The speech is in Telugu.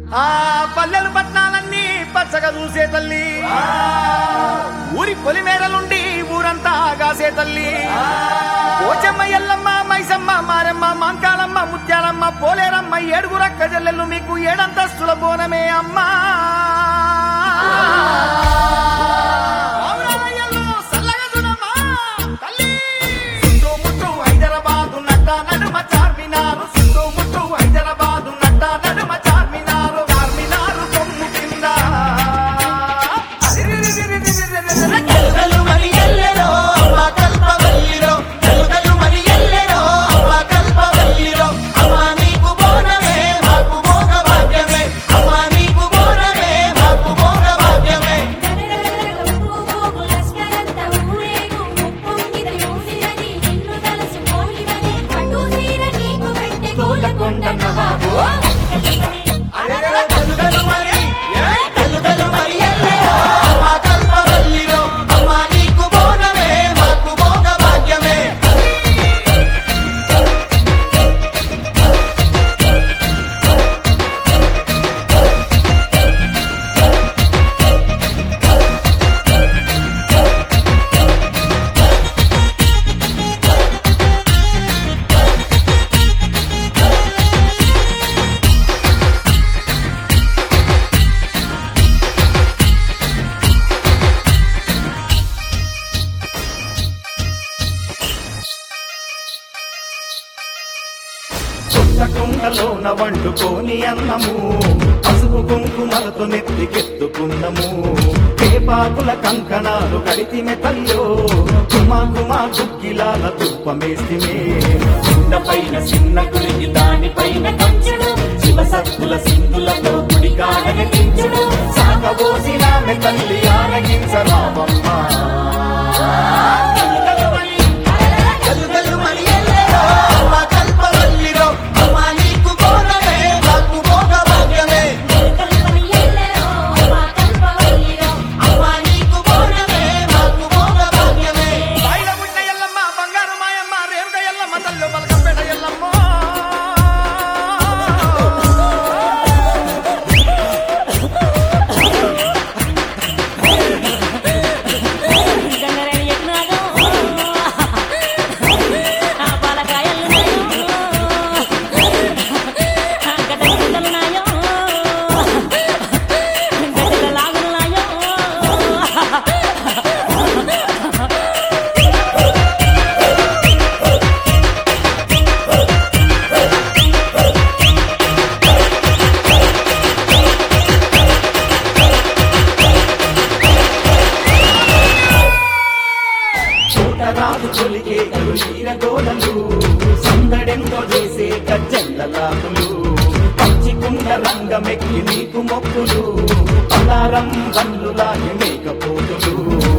ఆ పల్లెలు పట్నాలన్నీ పచ్చగా చూసే తల్లి ఊరి పొలిమేరలుండి ఊరంతా కాసే తల్లి పోచమ్మ ఎల్లమ్మ మైసమ్మ మారమ్మ మాంకాలమ్మ ముత్యాలమ్మ పోలేరమ్మ ఏడుగురక్క జల్లెళ్ళు మీకు ఏడంతస్తుల బోనమే అమ్మా పావురాయల్లో సల్లగా చూడమ్మా, తల్లి. సింధు ముట్టు హైదరాబాదు నట్ట నడుమ చార్మినారు సింధు ముట్టు హైదరాబాదు నట్ట నడుమ చార్మినారు చార్మినారు కొమ్ము కింద అరిరిరిరిరిరిరిరిరిరి. ఎల్లెలు మరి ఎల్లెలో అమ్మ కల్పవల్లిలో ఎల్లెలు మరి ఎల్లెలో అమ్మ కల్పవల్లిలో అమ్మ నీకు బోనమే మాకు భోగ భాగ్యమే అమ్మ నీకు బోనమే మాకు భోగ భాగ్యమే ఎల్లెలు మరి ఎల్లెలు మరి ఎల్లెలో అమ్మ కల్పవల్లిలో అమ్మ నీకు బోనమే మాకు భోగ భాగ్యమే కుండలోన వండుకోని అన్నము పసుపు కుంకుమలతో నెత్తికెత్తుకున్నము పేపాకుల కంకణాలు కడితిమె తల్లో కుమా కుమా గుక్కిలాల తుప్పమేస్తిమే పైన చిన్న గురికి దానిపైన కంచుడు శివ సత్తుల సింధులతో గుడి కాడనకించుడు సాగబోసిన తల్లి ఆరగించరావమ్మ గలుగలు మరి ఎల్లెలో అమ్మ కల్పవల్లిలో అమ్మ నీకు బోనమే మాకు భోగ భాగ్యమే అమ్మ నీకు బోనమే మాకు భోగ భాగ్యమే బాయిల గుడ్డ ఎల్లమ్మ బంగారు మాయమ్మ రేరుడ ఎల్లమ్మ తల్లు బలకంపేట ఎల్లమ్మ చూటరాదు కొలిగే ఈర గోడలు సందడెంతో చేసే గజ్జెల్లలాకులు పచ్చికుండ రంగమెక్కి నీకు మొక్కులు పలారం బండ్లులాగి మేకపోతులు